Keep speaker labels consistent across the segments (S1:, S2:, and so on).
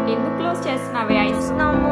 S1: ఎందుకు క్లోజ్ చేస్తున్నావే ఐస్
S2: ఇస్తున్నాము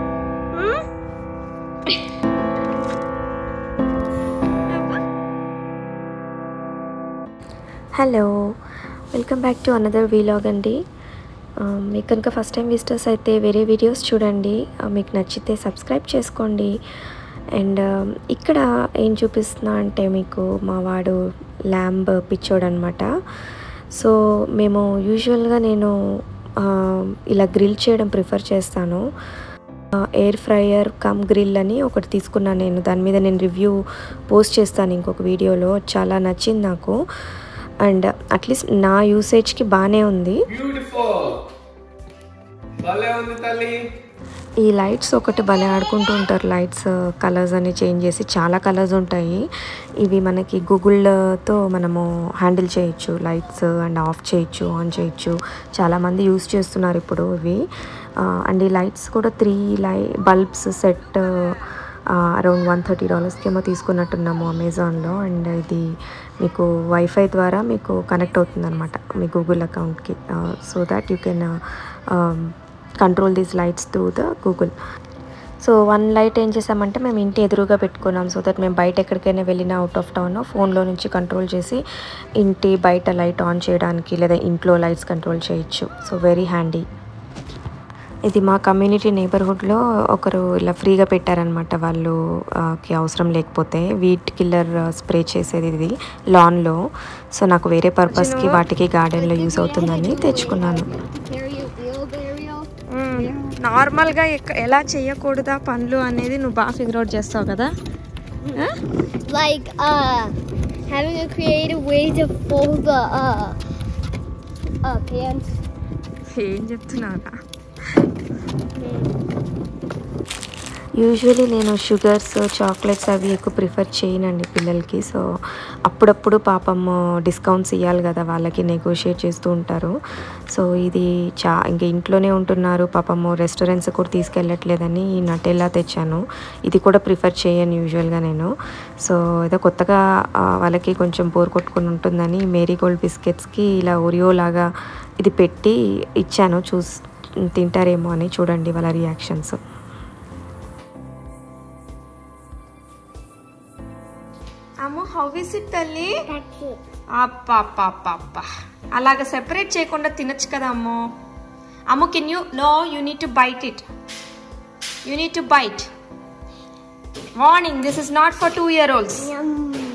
S2: hello welcome back to another vlog అండి ఆ, మీకు కనుక ఫస్ట్ టైం విజిటర్స్ అయితే వేరే వీడియోస్ చూడండి ఆ, మీకు నచ్చితే సబ్స్క్రైబ్ చేసుకోండి అండ్ ఇక్కడ ఏం చూపిస్తున్నా అంటే మీకు మా వాడు ల్యాంబ్ పిచ్చోడు అనమాట సో మేము యూజువల్గా నేను ఆ, ఇలా గ్రిల్ చేయడం ప్రిఫర్ చేస్తాను ఎయిర్ ఫ్రైయర్ కమ్ గ్రిల్ అని ఒకటి తీసుకున్నాను నేను దాని మీద నేను రివ్యూ పోస్ట్ చేస్తాను ఇంకొక వీడియోలో చాలా నచ్చింది నాకు అండ్ అట్లీస్ట్ నా యూసేజ్కి బాగానే ఉంది
S3: బ్యూటిఫుల్ భలే ఉంది తల్లి
S2: ఈ లైట్స్ ఒకటి భలే ఆడుకుంటూ ఉంటారు లైట్స్ కలర్స్ అని చేంజ్ చేసి చాలా కలర్స్ ఉంటాయి ఇవి మనకి గూగుల్తో మనము హ్యాండిల్ చేయొచ్చు లైట్స్ అండ్ ఆఫ్ చేయొచ్చు ఆన్ చేయొచ్చు చాలామంది యూస్ చేస్తున్నారు ఇప్పుడు ఇవి అండ్ ఈ లైట్స్ కూడా three light bulbs set around one thirty డాలర్స్కి ఏమో తీసుకున్నట్టున్నాము అమెజాన్లో అండ్ ఇది మీకు వైఫై ద్వారా మీకు కనెక్ట్ అవుతుంది అనమాట మీ గూగుల్ అకౌంట్కి so that you can control these lights through the Google so one light ఏం చేసామంటే మేము ఇంటి ఎదురుగా పెట్టుకున్నాం సో దట్ మేము బయట ఎక్కడికైనా వెళ్ళినా అవుట్ ఆఫ్ టౌన్ ఫోన్లో నుంచి కంట్రోల్ చేసి ఇంటి బయట లైట్ ఆన్ చేయడానికి లేదా ఇంట్లో లైట్స్ కంట్రోల్ చేయొచ్చు సో వెరీ హ్యాండీ ఇది మా కమ్యూనిటీ నేబర్హుడ్లో ఒకరు ఇలా ఫ్రీగా పెట్టారనమాట వాళ్ళు ఆ, కి అవసరం లేకపోతే వీట్ కిల్లర్ స్ప్రే చేసేది ఇది లాన్లో సో నాకు వేరే పర్పస్కి వాటికి గార్డెన్లో యూస్ అవుతుందని తెచ్చుకున్నాను
S4: carry a wheelbarrow.
S2: నార్మల్గా ఎలా చేయకూడదా పనులు అనేది నువ్వు బాగా ఫిగర్ అవుట్ చేస్తావు కదా
S4: Like uh having a creative way to fold the uh uh pants.
S2: ఏం చెప్తున్నారా యూజువలీ నేను షుగర్స్ చాక్లెట్స్ అవి ఎక్కువ ప్రిఫర్ చేయనండి పిల్లలకి సో అప్పుడప్పుడు పాపం డిస్కౌంట్స్ ఇవ్వాలి కదా వాళ్ళకి నెగోషియేట్ చేస్తూ ఉంటారు సో ఇది చా ఇంకా ఇంట్లోనే ఉంటున్నారు పాపము రెస్టారెంట్స్ కూడా తీసుకెళ్ళట్లేదని ఈ నటెల్లా తెచ్చాను ఇది కూడా ప్రిఫర్ చేయను యూజువల్గా నేను సో ఏదో కొత్తగా ఆ, వాళ్ళకి కొంచెం బోర్ కొట్టుకుని ఉంటుందని మేరీగోల్డ్ బిస్కెట్స్కి ఇలా ఒరియో లాగా ఇది పెట్టి ఇచ్చాను చూస్ తింటారేమో అని చూడండి వాళ్ళ రియాక్షన్స్ అమ్మో హౌ ఇస్ ఇట్ తల్లి
S4: That's it.
S2: అప్ప అలాగ సెపరేట్ చేయకుండా తినొచ్చు కదా అమ్మో అమ్మో can you know you need to bite it you need to bite warning this is not for two year olds
S4: Yum.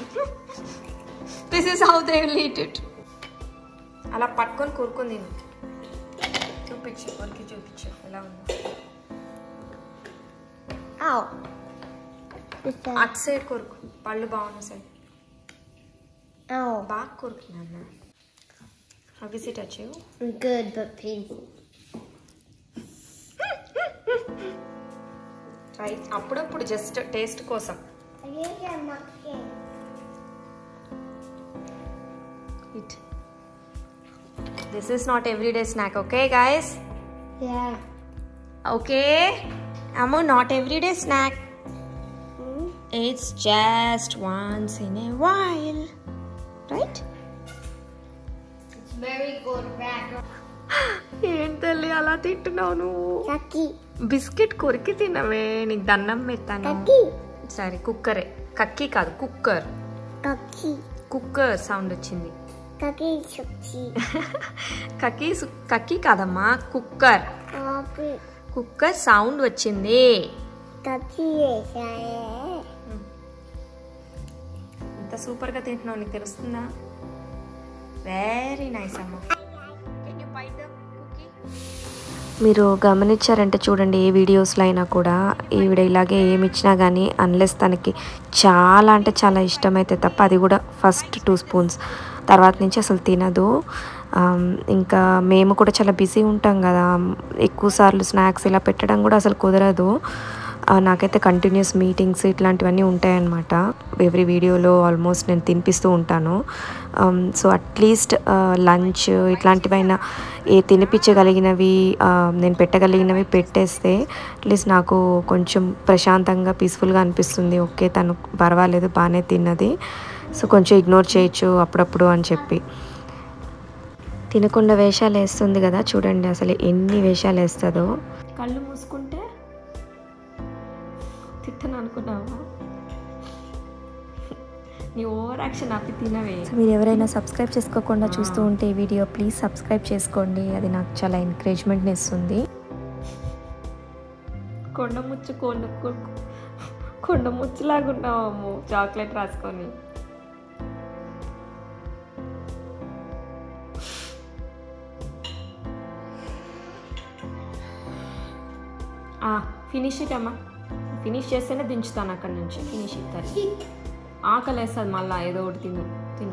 S2: This is how they will eat it అలా పట్టుకొని కూరుకుంది చూపించు వాళ్ళకి చూపించు ఎలా ఉంది
S4: Ow. What's that?
S2: అటు side కొరుకు పళ్ళు బాగున్న సైడ్
S4: Ow.
S2: బాగా కొరుకున్నాను అవి సిట్ వచ్చావు
S4: Good but painful.
S2: ట్రై అప్పుడప్పుడు జస్ట్ టేస్ట్ కోసం
S4: I think I'm not scared.
S2: It this is not everyday snack okay guys
S4: Yeah.
S2: Okay అమ్మో not everyday snack
S4: Hmm?
S2: It's just once in a while right
S4: It's very good back.
S2: ఏంటల్లి అలా తింటున్నావు నువ్వు
S4: Kaki.
S2: Biscuit కొరికి తినవే నీకు దండం పెడతాను
S4: Kaki.
S2: సరే కుక్కరే కక్కి కాదు కుక్కర్
S4: Kaki.
S2: కుక్కర్ సౌండ్ వచ్చింది
S4: Kaki chuchi.
S2: కక్కి సు- కక్కి కాదమ్మా కుక్కర్
S4: Kaki.
S2: కుక్కర్ సౌండ్ వచ్చింది
S4: Kaki is
S2: ఎంత సూపర్గా తింటున్నావు నీకు తెలుస్తుందా వెరీ నైస్ అమ్మ మీరు గమనించారంటే చూడండి ఏ వీడియోస్లో అయినా కూడా ఈవిడ ఇలాగే ఏమి ఇచ్చినా కానీ అన్లెస్ తనకి చాలా అంటే చాలా ఇష్టమైతే తప్ప అది కూడా ఫస్ట్ టూ స్పూన్స్ తర్వాత నుంచి అసలు తినదు ఆమ్, ఇంకా మేము కూడా చాలా బిజీ ఉంటాం కదా ఎక్కువ సార్లు స్నాక్స్ ఇలా పెట్టడం కూడా అసలు కుదరదు ఆ, నాకైతే కంటిన్యూస్ మీటింగ్స్ ఇట్లాంటివన్నీ ఉంటాయన్నమాట ఎవ్రీ వీడియోలో ఆల్మోస్ట్ నేను తినిపిస్తూ ఉంటాను సో అట్లీస్ట్ లంచ్ ఇట్లాంటివైనా ఏ తినిపించగలిగినవి ఆ, నేను పెట్టగలిగినవి పెట్టేస్తే అట్లీస్ట్ నాకు కొంచెం ప్రశాంతంగా పీస్ఫుల్గా అనిపిస్తుంది ఓకే తను పర్వాలేదు బాగానే తిన్నది సో కొంచెం ఇగ్నోర్ చేయొచ్చు అప్పుడప్పుడు అని చెప్పి తినకుండా వేషాలు వేస్తుంది కదా చూడండి అసలు ఎన్ని వేషాలు వేస్తుందో కళ్ళు మూసుకుంటే తిట్టను అనుకున్నావా నీ ఓవర్ యాక్షన్ ఆపి తినవే మీరు ఎవరైనా సబ్స్క్రైబ్ చేసుకోకుండా చూస్తూ ఉంటే ఈ వీడియో ప్లీజ్ సబ్స్క్రైబ్ చేసుకోండి అది నాకు చాలా ఎంకరేజ్మెంట్ని ఇస్తుంది కొండ ముచ్చు కొండ కొండ ముచ్చులాగా ఉన్నాము చాక్లెట్ రాసుకొని ఫినిష్ ఇట్ అమ్మా ఫినిష్ చేస్తేనే దించుతాను అక్కడి నుంచి ఫినిష్ ఇస్తారు ఆకలి వేస్తుంది మళ్ళీ ఏదో ఒకటి తిను తిను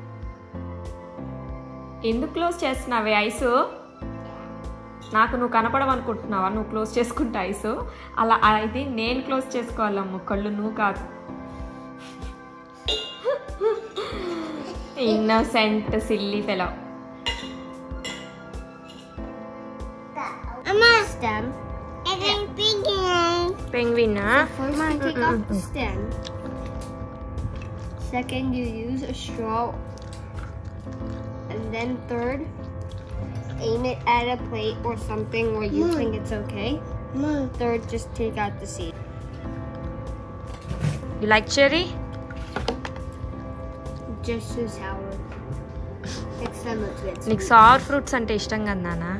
S2: ఎందుకు క్లోజ్ చేస్తున్నావే ఐస్ నాకు నువ్వు కనపడమనుకుంటున్నావా నువ్వు క్లోజ్ చేసుకుంటా ఐస్ అలా అయితే నేను క్లోజ్ చేసుకోవాలమ్మ కళ్ళు నువ్వు కాదు innocent silly fellow
S4: I'm on stem. And then begin.
S2: పెంగ్వినా
S4: First, you take off the stem. Second, you use a straw. And then third, aim it at a plate or something where you think it's okay. Third, just take out the seed.
S2: You like cherry
S4: Just too sour. Next time, let's get
S2: నీకు sour fruits అంటే ఇష్టం కదా నాన్న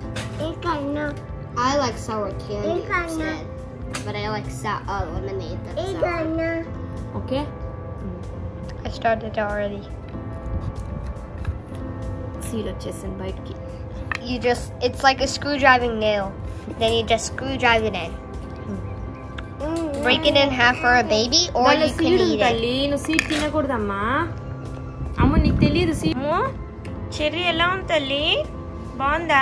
S4: I like sour candy instead. But I like sa- uh, lemonade that's sour.
S2: Okay
S4: I started already.
S2: Seed వచ్చేసింది బయటికి
S4: You just, it's like a screwdriving nail. Then you just screw drive it in. Break it in half for a baby, or
S2: దానిలో
S4: you can
S2: seed
S4: eat it.
S2: తల్లి నువ్వు seed తినకూడదమ్మా అమ్మ నీకు తెలియదు seed cherry ఎలా ఉంది తల్లి బాగుందా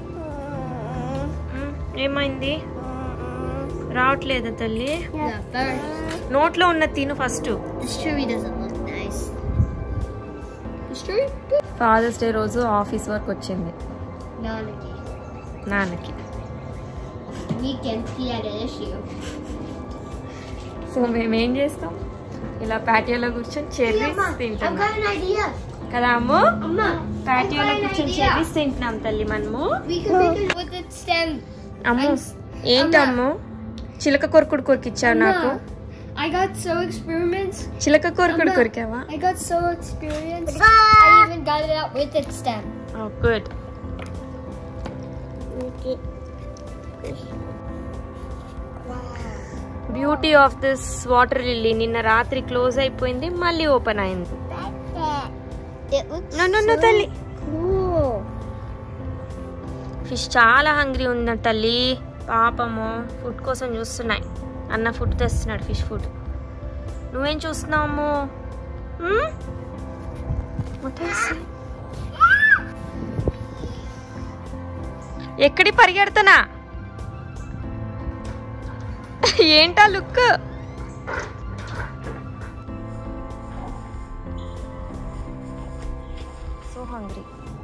S2: మ్, ఏమైంది రావట్లేదా తల్లి
S4: Yeah, first.
S2: నోట్లో ఉన్న తిను first
S4: This cherry doesn't look nice. This cherry?
S2: Father's day రోజు ఆఫీస్ వర్క్ వచ్చింది
S4: Not again.
S2: నాన్నకి
S4: Weekend, he had an issue.
S2: So మేము ఏం చేస్తాం ఇలా ప్యాటియోలో కూర్చొని చెర్రీస్ తింటాం
S4: an idea.
S2: కదా అమ్ము
S4: Amma,
S2: ప్యాటియోలో
S4: I've got an
S2: కూర్చొని
S4: idea.
S2: చెర్రీస్ తింటున్నాం తల్లి మనము
S4: we can make it with its stem.
S2: అమ్ము ఏంటమ్ము చిలక కొరుకుడు కొరికిచ్చావు నాకు
S4: I got so experiments.
S2: చిలక కొరుకుడు
S4: అమ్మా.
S2: కొరికావా
S4: I got so experienced. I even got it out with its stem.
S2: Good beauty of this water lily నిన్న రాత్రి క్లోజ్ అయిపోయింది మళ్ళీ ఓపెన్ అయింది
S4: It looks
S2: No, no, no, తల్లి
S4: cool.
S2: ఫిష్ చాలా హంగ్రీ ఉంది తల్లి పాపము ఫుడ్ కోసం చూస్తున్నాయి అన్న ఫుడ్ తెస్తున్నాడు ఫిష్ ఫుడ్ నువ్వేం చూస్తున్నావు హ్మ్? What is it? ఎక్కడి పరిగెడుతున్నా ఏంటా look so hungry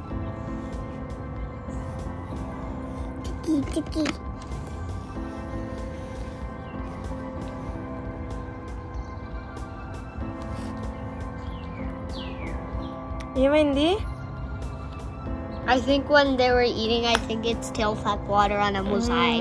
S4: Ticky, ticky.
S2: ఏమైంది
S4: I think when they were eating, I think its tail felt water on Amu's eye.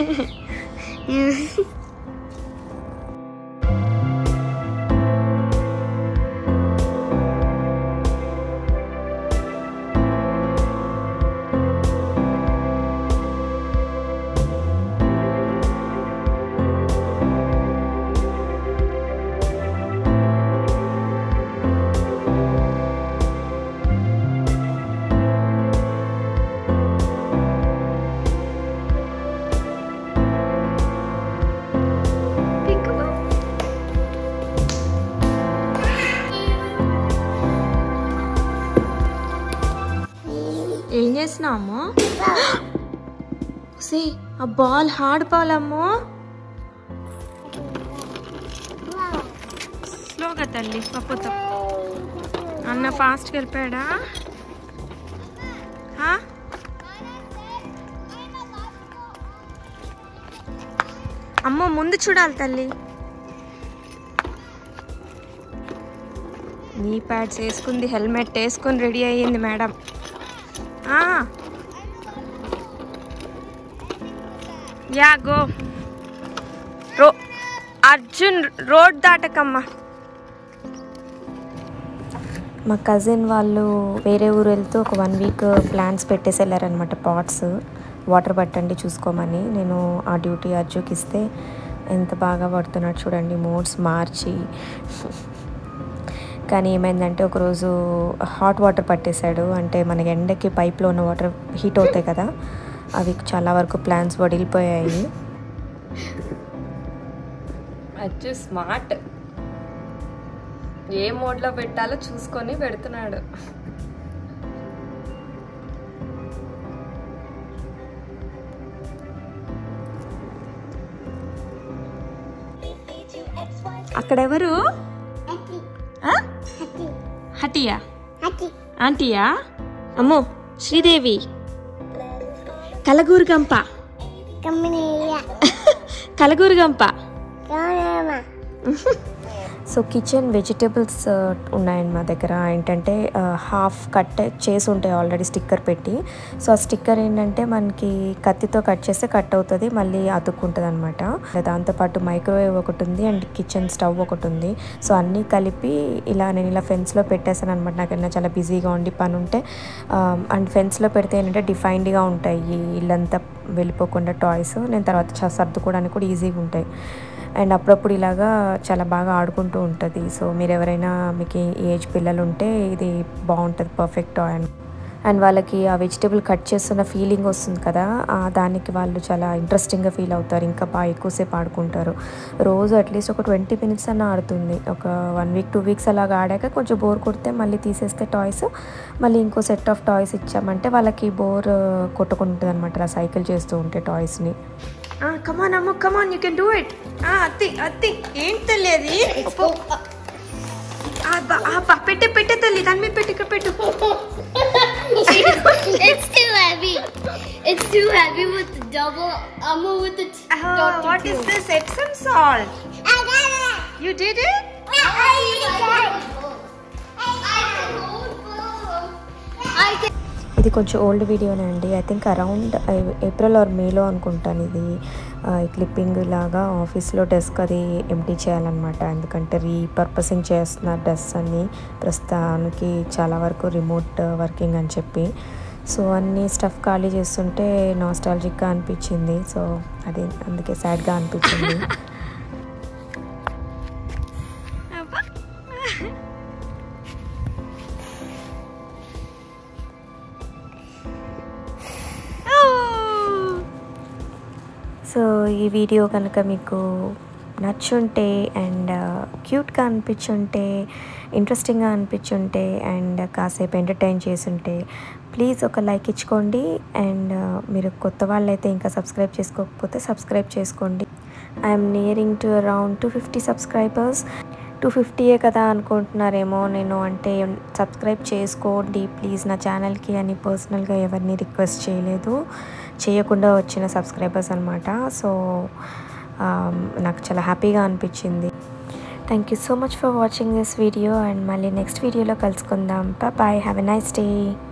S2: ఏం చేసినాము సి ఆ బాల్ హార్డ్ బాల్ అమ్మో స్లోగా తల్లి పప్పుతో అన్న ఫాస్ట్గా వెళ్ళిపోయాడా హా? అమ్మో ముందు చూడాలి తల్లి నీ ప్యాడ్స్ వేసుకుంది హెల్మెట్ వేసుకొని రెడీ అయ్యింది మేడం యా గో రో అర్జున్ రోడ్ దాటకమ్మా మా కజిన్ వాళ్ళు వేరే ఊరు వెళ్తూ ఒక వన్ వీక్ ప్లాన్స్ పెట్టేసి వెళ్ళారనమాట పాట్స్ వాటర్ పట్టండి చూసుకోమని నేను ఆ డ్యూటీ అర్జుకి ఇస్తే ఎంత బాగా పడుతున్నాడు చూడండి మోడ్స్ మార్చి కానీ ఏమైందంటే ఒకరోజు హాట్ వాటర్ పట్టేశాడు అంటే మనకి ఎండకి పైప్లో ఉన్న వాటర్ హీట్ అవుతాయి కదా అవి చాలా వరకు ప్లాన్స్ వడిలిపోయాయి అచ్చు స్మార్ట్ ఏ మోడ్లో పెట్టాలో చూసుకొని పెడుతున్నాడు అక్కడెవరు ఆ? హటియా ఆంటీయా అమ్మో శ్రీదేవి కలగూరు గంప కలగూరు గంప సో కిచెన్ వెజిటేబుల్స్ ఉన్నాయండి మా దగ్గర ఏంటంటే హాఫ్ కట్ చేసి ఉంటాయి ఆల్రెడీ స్టిక్కర్ పెట్టి సో ఆ స్టిక్కర్ ఏంటంటే మనకి కత్తితో కట్ చేస్తే కట్ అవుతుంది మళ్ళీ అతుక్కుంటుంది అనమాట దాంతోపాటు మైక్రోవేవ్ ఒకటి ఉంది అండ్ కిచెన్ స్టవ్ ఒకటి ఉంది సో అన్నీ కలిపి ఇలా నేను ఇలా ఫెన్స్లో పెట్టేసాను అనమాట నాకైనా చాలా బిజీగా ఉండి పని ఉంటే అండ్ ఫెన్స్లో పెడితే ఏంటంటే డిఫైన్డ్గా ఉంటాయి ఇల్లంతా వెళ్ళిపోకుండా టాయ్స్ నేను తర్వాత చ- సర్దుకోవడానికి కూడా ఈజీగా ఉంటాయి అండ్ అప్పుడప్పుడు ఇలాగా చాలా బాగా ఆడుకుంటూ ఉంటుంది సో మీరు ఎవరైనా మీకు ఈ ఏజ్ పిల్లలు ఉంటే ఇది బాగుంటుంది పర్ఫెక్ట్ టాయ్ అండ్ అండ్ వాళ్ళకి ఆ వెజిటేబుల్ కట్ చేస్తున్న ఫీలింగ్ వస్తుంది కదా ఆ దానికి వాళ్ళు చాలా ఇంట్రెస్టింగ్గా ఫీల్ అవుతారు ఇంకా బాగా ఎక్కువసేపు ఆడుకుంటారు రోజు అట్లీస్ట్ ఒక ట్వంటీ మినిట్స్ అన్న ఆడుతుంది ఒక వన్ వీక్ టూ వీక్స్ అలాగా ఆడాక కొంచెం బోర్ కొడితే మళ్ళీ తీసేస్తే టాయ్స్ మళ్ళీ ఇంకో సెట్ ఆఫ్ టాయ్స్ ఇచ్చామంటే వాళ్ళకి బోర్ కొట్టుకుంటుంది అనమాట అలా సైకిల్ చేస్తూ ఉంటే టాయ్స్ని కమాన్ అమ్మ come on you can do it అత్తి అత్తి ఏంటి తెలియదు పెట్టే పెట్టే తల్లి దాని మీద పెట్టి ఇక్కడ పెట్టు
S4: it's too heavy. It's too heavy with the double. I'm with the. T- Dr.
S2: What is
S4: Two.
S2: This epsom salt
S4: I got it.
S2: You did it
S4: I can.
S2: ఇది కొంచెం ఓల్డ్ వీడియోనే అండి I think around April or మేలో అనుకుంటాను ఇది ఆ, ఈ clipping లాగా ఆఫీస్లో డెస్క్ అది ఎంటీ చేయాలన్నమాట ఎందుకంటే రీపర్పసింగ్ చేస్తున్నారు డెస్క్ అని ప్రస్తుతానికి చాలా వరకు రిమోట్ వర్కింగ్ అని చెప్పి సో అన్ని స్టఫ్ ఖాళీ చేస్తుంటే నాస్టాలజిక్గా అనిపించింది సో అది అందుకే సాడ్గా అనిపించింది సో ఈ వీడియో కనుక మీకు నచ్చుంటే అండ్ క్యూట్గా అనిపించుంటే ఇంట్రెస్టింగ్గా అనిపించుంటే అండ్ కాసేపు ఎంటర్టైన్ చేసుంటే ప్లీజ్ ఒక లైక్ ఇచ్చుకోండి అండ్ మీరు కొత్త వాళ్ళైతే ఇంకా సబ్స్క్రైబ్ చేసుకోకపోతే సబ్స్క్రైబ్ చేసుకోండి I'm nearing to around two fifty subscribers two ఫిఫ్టీయే కదా అనుకుంటున్నారేమో నేను అంటే సబ్స్క్రైబ్ చేసుకోండి ప్లీజ్ నా ఛానల్కి అని పర్సనల్గా ఎవరిని రిక్వెస్ట్ చేయలేదు చేయకుండా వచ్చిన సబ్స్క్రైబర్స్ అనమాట సో నాకు చాలా హ్యాపీగా అనిపించింది thank you so much for watching this video and మళ్ళీ నెక్స్ట్ వీడియోలో కలుసుకుందాం bye have a nice day